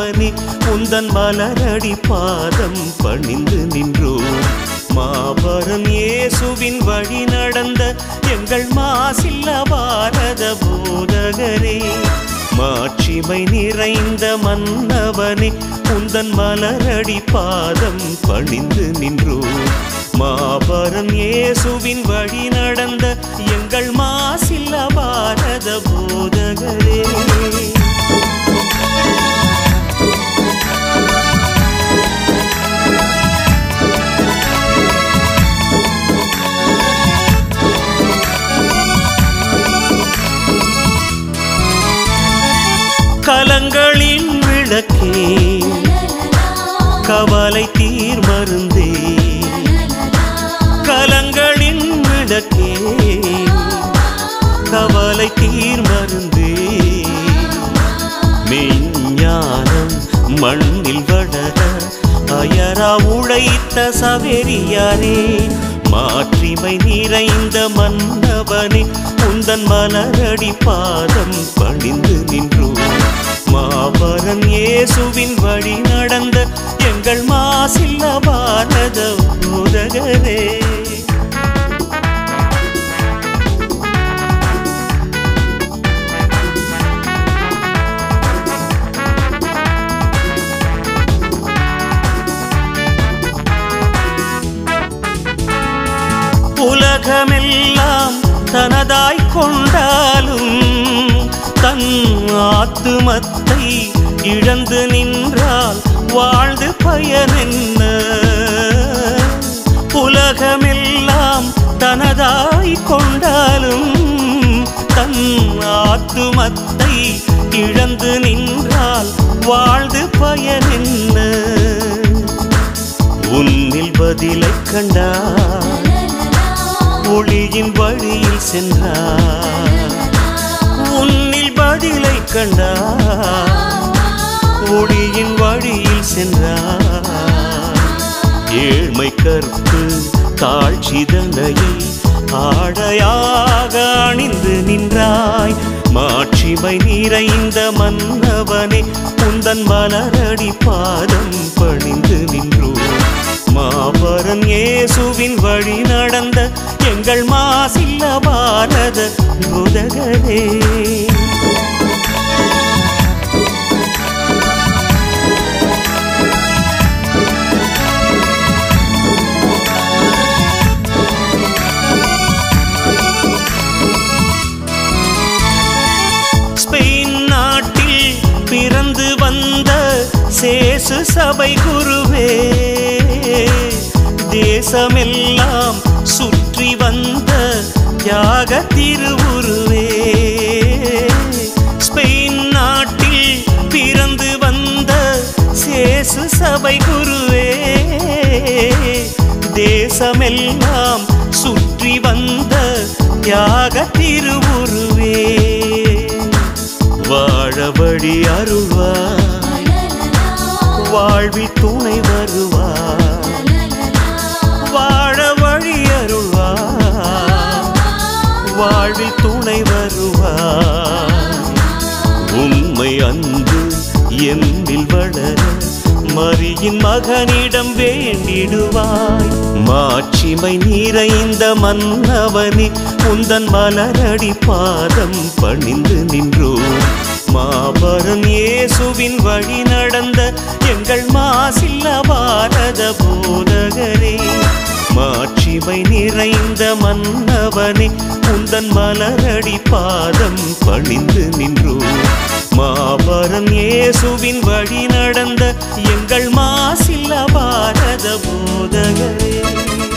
மன்னவனே உந்தன் மலரடி பாதம் பணிந்து நின்றோம் மாபரம் இயேசுவின் வழி நடந்த எங்கள் மாசில்ல பாரத போதகரே மாட்சிமை நிறைந்த மன்னவனே உந்தன் மலரடி பாதம் பணிந்து நின்றோம் மாபரம் இயேசுவின் வழி நடந்த எங்கள் மாசில்ல பாரத போதகரே கலங்களின் விளக்கே கவலை தீர் மருந்தே கலங்களின் விளக்கே கவலை தீர் மருந்தே மெஞ்ஞானம் மண்ணில் வளர அயரா உழைத்த சவேரியாரே மாட்சிமை நிறைந்த மன்னவனே உந்தன் மலரடி பாதம் பணிந்து நின்றோம் மாபரன் இயேசுவின் வழி நடந்த எங்கள் மாசில்ல பாரத உதகரே உலகமெல்லாம் தனதாய் கொண்டாலும் தன் ஆத்துமத்தை இழந்து நின்றால் வாழ்ந்து பயனென்ன உலகமெல்லாம் தனதாய் கொண்டாலும் தன் ஆத்துமத்தை இழந்து நின்றால் வாழ்ந்து பயனென்ன உன்னில் பதிலைக் கண்டார் ஒளியின் வழியில் சென்றார் உன்னில் பதிலை கண்டார் ஒளியின் வழியில் சென்றார் ஏழ்மை கற்பு தாழ்ச்சிதனையை ஆடையாக அணிந்து நின்றாய் மாட்சிமை நிறைந்த மன்னவனே உந்தன் மலரடி பாதம் பணிந்து நின்றோம் மாபரன் இயேசுவின் வழி நடந்த எங்கள் மாசில்ல பாரத உதகரே ஸ்பெயின் நாட்டில் பிறந்து வந்த சேசு சபை குருவே தேசமெல்லாம் சுற்றி வந்த தியாக திருவுருவே ஸ்பெயின் நாட்டில் பிறந்து வந்த சேசு சபை குருவே தேசமெல்லாம் சுற்றி வந்த தியாக திருவுருவே வாழ வழி அருள்வார் வாழ்வில் துணை வருவார் வாழ வழி அருள்வார் வாழ்வில் துணை வருவார் உண்மை அன்பு என்னில் வளர மரியின் மகனிடம் வேண்டிடுவாய் மாட்சிமை நிறைந்த மன்னவனே உந்தன் மலரடி பாதம் பணிந்து நின்றோம் மாபரன் இயேசுவின் வழி நடந்த எங்கள் மாசில்ல பாரத போதகரே மாட்சிமை நிறைந்த மன்னவனே உந்தன் மலரடி பாதம் பணிந்து நின்றோம் மாபரன் இயேசுவின் வழி நடந்த எங்கள் மாசில்ல பாரத போதகரே